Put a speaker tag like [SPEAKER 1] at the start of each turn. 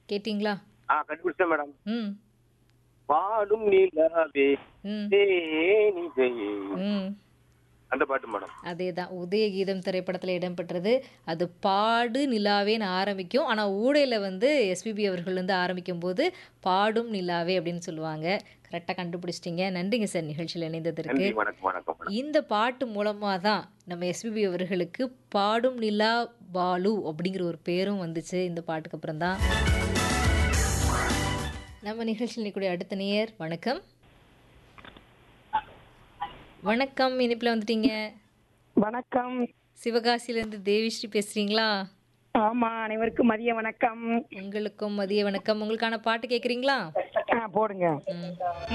[SPEAKER 1] கேட்டிங்களா
[SPEAKER 2] ஆ கண்டுபிடிச்சேன் மேடம்
[SPEAKER 1] ம்
[SPEAKER 2] பாடும் நிலாவே
[SPEAKER 1] ம்
[SPEAKER 2] தேனிதே
[SPEAKER 1] ம்
[SPEAKER 2] அந்த பாட்டு மேடம்
[SPEAKER 1] அதே தான் உதயகீதம் திரைப்படத்தில் இடம்பெற்றது அது பாடு நிலாவேன்னு ஆரம்பிக்கும் ஆனால் ஊடையில் வந்து எஸ்பிபி அவர்கள் வந்து ஆரம்பிக்கும் போது பாடும் நிலாவே அப்படின்னு சொல்லுவாங்க கரெக்டாக கண்டுபிடிச்சிட்டிங்க நன்றிங்க சார் நிகழ்ச்சியில் இணைந்ததற்கு
[SPEAKER 2] நன்றி வணக்கம் வணக்கம் மேடம்
[SPEAKER 1] இந்த பாட்டு மூலமாக தான் நம்ம எஸ்பிபி அவர்களுக்கு பாடும் நிலா பாலு அப்படிங்கிற ஒரு பேரும் வந்துச்சு இந்த பாட்டுக்கு அப்புறம் தான் நம்ம நிகழ்ச்சியில் நிற்கக்கூடிய அடுத்த நேயர் வணக்கம் வணக்கம் இனிப்பில் வந்துட்டீங்க
[SPEAKER 3] வணக்கம்
[SPEAKER 1] சிவகாசியிலேருந்து தேவிஸ்ரீ பேசுகிறீங்களா
[SPEAKER 3] ஆமா அனைவருக்கும் மதிய வணக்கம்
[SPEAKER 1] உங்களுக்கும் மதிய வணக்கம் உங்களுக்கான பாட்டு கேட்குறீங்களா
[SPEAKER 3] ஆ போடுங்க
[SPEAKER 1] ம்